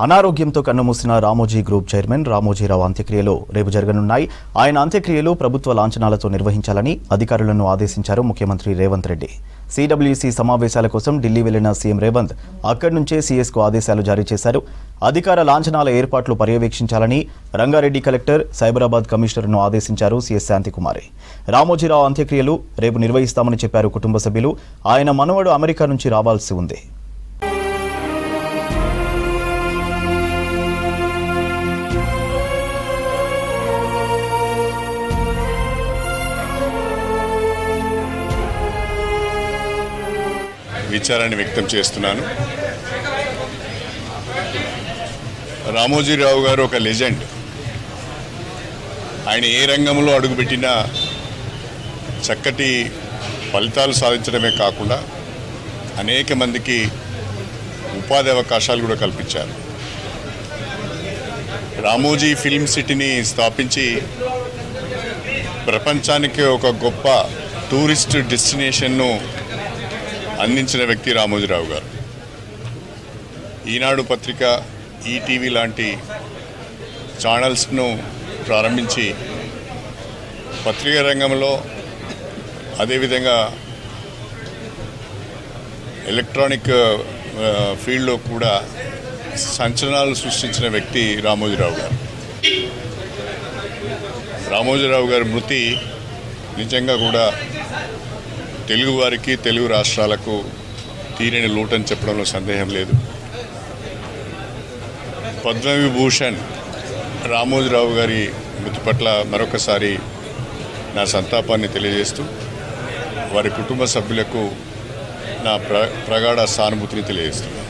అనారోగ్యంతో కన్నుమూసిన Ramoji group chairman Ramoji Rao అంత్యక్రియలు రేపు జరగనున్నాయి ఆయన అంత్యక్రియలు ప్రభుత్వ లాంఛనాలతో నిర్వహించాలని అధికారులను ఆదేశించారు ముఖ్యమంత్రి రేవంత్ రెడ్డి సిడబ్ల్యూసీ సమావేశాల కోసం ఢిల్లీ వెళ్లిన సీఎం రేవంత్ అక్కడి నుంచే సీఎస్కు ఆదేశాలు జారీ చేశారు అధికార లాంఛనాల ఏర్పాట్లు పర్యవేక్షించాలని రంగారెడ్డి కలెక్టర్ సైబరాబాద్ కమిషనర్ను ఆదేశించారు సీఎస్ శాంతికుమారి రామోజీరావు అంత్యక్రియలు రేపు నిర్వహిస్తామని చెప్పారు కుటుంబ సభ్యులు ఆయన మనవడు అమెరికా నుంచి రావాల్సి ఉంది విచారాన్ని వ్యక్తం చేస్తున్నాను రామోజీరావు గారు ఒక లెజెండ్ ఆయన ఏ రంగంలో అడుగుపెట్టినా చక్కటి ఫలితాలు సాధించడమే కాకుండా అనేక మందికి ఉపాధి అవకాశాలు కూడా కల్పించారు రామోజీ ఫిల్మ్ సిటీని స్థాపించి ప్రపంచానికి ఒక గొప్ప టూరిస్ట్ డెస్టినేషన్ను అందించిన వ్యక్తి రామోజీరావు గారు ఈనాడు పత్రిక ఈటీవీ లాంటి ఛానల్స్ను ప్రారంభించి పత్రికా రంగంలో అదేవిధంగా ఎలక్ట్రానిక్ ఆ, ఫీల్డ్లో కూడా సంచలనాలు సృష్టించిన వ్యక్తి రామోజీరావు గారు రామోజీరావు గారి మృతి నిజంగా కూడా తెలుగు వారికి తెలుగు రాష్ట్రాలకు తీరని లోటని చెప్పడంలో సందేహం లేదు పద్మవిభూషణ్ రామోజీరావు గారి మృతి పట్ల మరొకసారి నా సంతాపాన్ని తెలియజేస్తూ వారి కుటుంబ సభ్యులకు నా ప్ర ప్రగాఢ సానుభూతిని తెలియజేస్తున్నాను